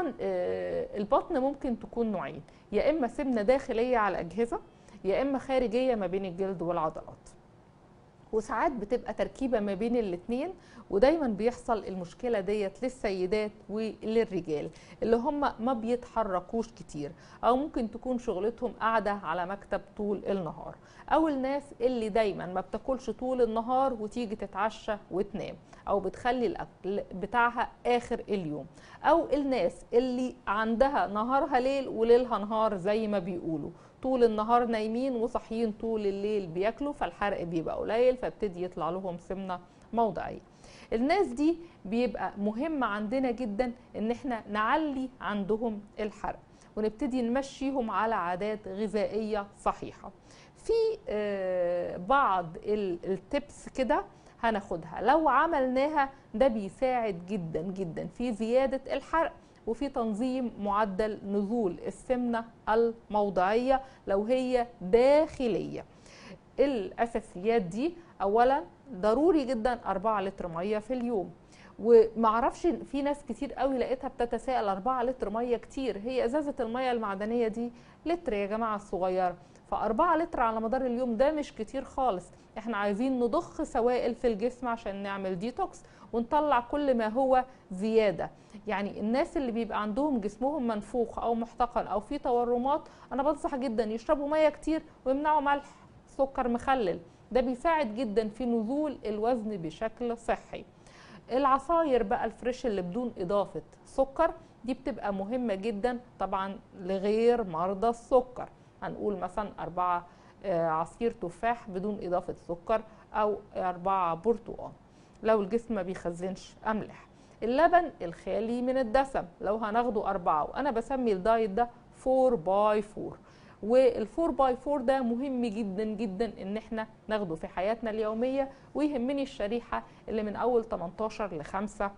طبعا آه، البطن ممكن تكون نوعين يا اما سمنه داخليه على الاجهزه يا اما خارجيه ما بين الجلد والعضلات وساعات بتبقى تركيبه ما بين الاثنين ودايما بيحصل المشكله ديت للسيدات وللرجال اللي هم ما بيتحركوش كتير او ممكن تكون شغلتهم قاعده على مكتب طول النهار او الناس اللي دايما ما بتاكلش طول النهار وتيجي تتعشى وتنام او بتخلي الاكل بتاعها اخر اليوم او الناس اللي عندها نهارها ليل وليلها نهار زي ما بيقولوا طول النهار نايمين وصاحيين طول الليل بياكلوا فالحرق بيبقى قليل فابتدي يطلع لهم سمنه موضعيه الناس دي بيبقى مهم عندنا جدا ان احنا نعلي عندهم الحرق ونبتدي نمشيهم على عادات غذائيه صحيحه في آه، بعض التبس كده هناخدها لو عملناها ده بيساعد جدا جدا في زياده الحرق وفي تنظيم معدل نزول السمنه الموضعيه لو هي داخليه الاساسيات دي اولا ضروري جدا 4 لتر ميه في اليوم ومعرفش في ناس كتير قوي لقيتها بتتساءل 4 لتر ميه كتير هي ازازه الميه المعدنيه دي لتر يا جماعه الصغيره ف4 لتر على مدار اليوم ده مش كتير خالص احنا عايزين نضخ سوائل في الجسم عشان نعمل ديتوكس ونطلع كل ما هو زياده يعني الناس اللي بيبقى عندهم جسمهم منفوخ او محتقن او في تورمات انا بنصح جدا يشربوا ميه كتير ويمنعوا ملح سكر مخلل ده بيساعد جدا في نزول الوزن بشكل صحي العصاير بقى الفريش اللي بدون اضافه سكر دي بتبقى مهمه جدا طبعا لغير مرضى السكر هنقول مثلا أربعة آه، عصير تفاح بدون إضافة سكر أو أربعة برتقال لو الجسم ما بيخزنش أملح اللبن الخالي من الدسم لو هناخده أربعة وأنا بسمي الدايت ده 4 باي 4 والفور باي فور ده مهم جدا جدا ان احنا ناخده في حياتنا اليوميه ويهمني الشريحه اللي من اول 18 ل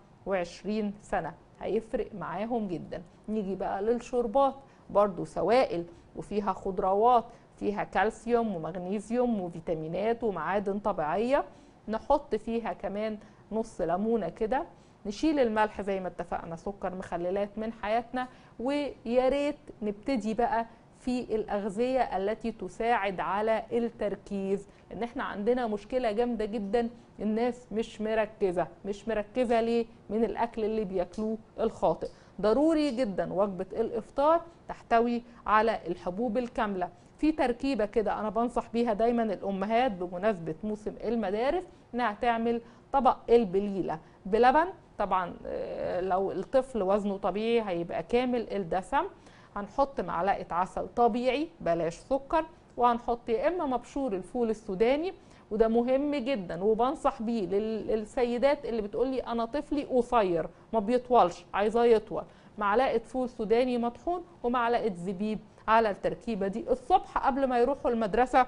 25 سنه هيفرق معاهم جدا نيجي بقى للشربات برضو سوائل وفيها خضروات فيها كالسيوم ومغنيسيوم وفيتامينات ومعادن طبيعيه نحط فيها كمان نص ليمونه كده نشيل الملح زي ما اتفقنا سكر مخللات من حياتنا ويا ريت نبتدي بقى في الاغذيه التي تساعد على التركيز ان احنا عندنا مشكله جامده جدا الناس مش مركزه مش مركزه ليه من الاكل اللي بياكلوه الخاطئ ضروري جدا وجبه الافطار تحتوي على الحبوب الكامله في تركيبه كده انا بنصح بيها دايما الامهات بمناسبه موسم المدارس انها تعمل طبق البليله بلبن طبعا آه، لو الطفل وزنه طبيعي هيبقى كامل الدسم هنحط معلقه عسل طبيعي بلاش سكر وهنحط يا اما مبشور الفول السوداني وده مهم جدا وبنصح بيه لل- للسيدات اللي بتقولي انا طفلي قصير ما بيطولش عايزاه يطول معلقه فول سوداني مطحون ومعلقه زبيب على التركيبه دي الصبح قبل ما يروحوا المدرسه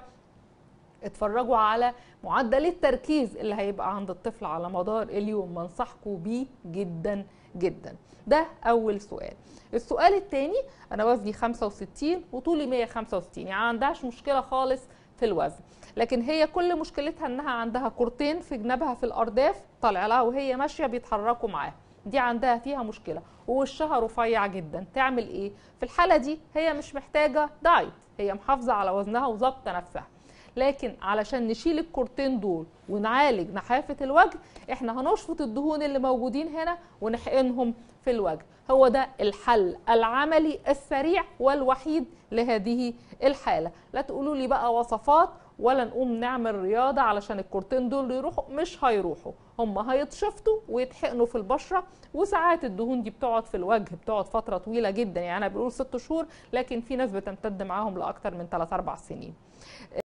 اتفرجوا على معدل التركيز اللي هيبقى عند الطفل على مدار اليوم بنصحكم بيه جدا جدا ده اول سؤال السؤال الثاني انا وزني 65 وطولي 165 يعني ما عندهاش مشكله خالص في الوزن لكن هي كل مشكلتها انها عندها كورتين في جنبها في الارداف طالع لها وهي ماشيه بيتحركوا معاها دي عندها فيها مشكله ووشها رفيع جدا تعمل ايه في الحاله دي هي مش محتاجه دايت هي محافظه على وزنها وظابطه نفسها لكن علشان نشيل الكورتين دول ونعالج نحافه الوجه احنا هنشفط الدهون اللي موجودين هنا ونحقنهم في الوجه هو ده الحل العملي السريع والوحيد لهذه الحاله لا تقولوا لي بقى وصفات ولا نقوم نعمل رياضه علشان الكورتين دول يروحوا مش هيروحوا هم هيتشفطوا ويتحقنوا في البشره وساعات الدهون دي بتقعد في الوجه بتقعد فتره طويله جدا يعني انا بقول ست شهور لكن في ناس بتمتد معاهم لاكتر من 3 4 سنين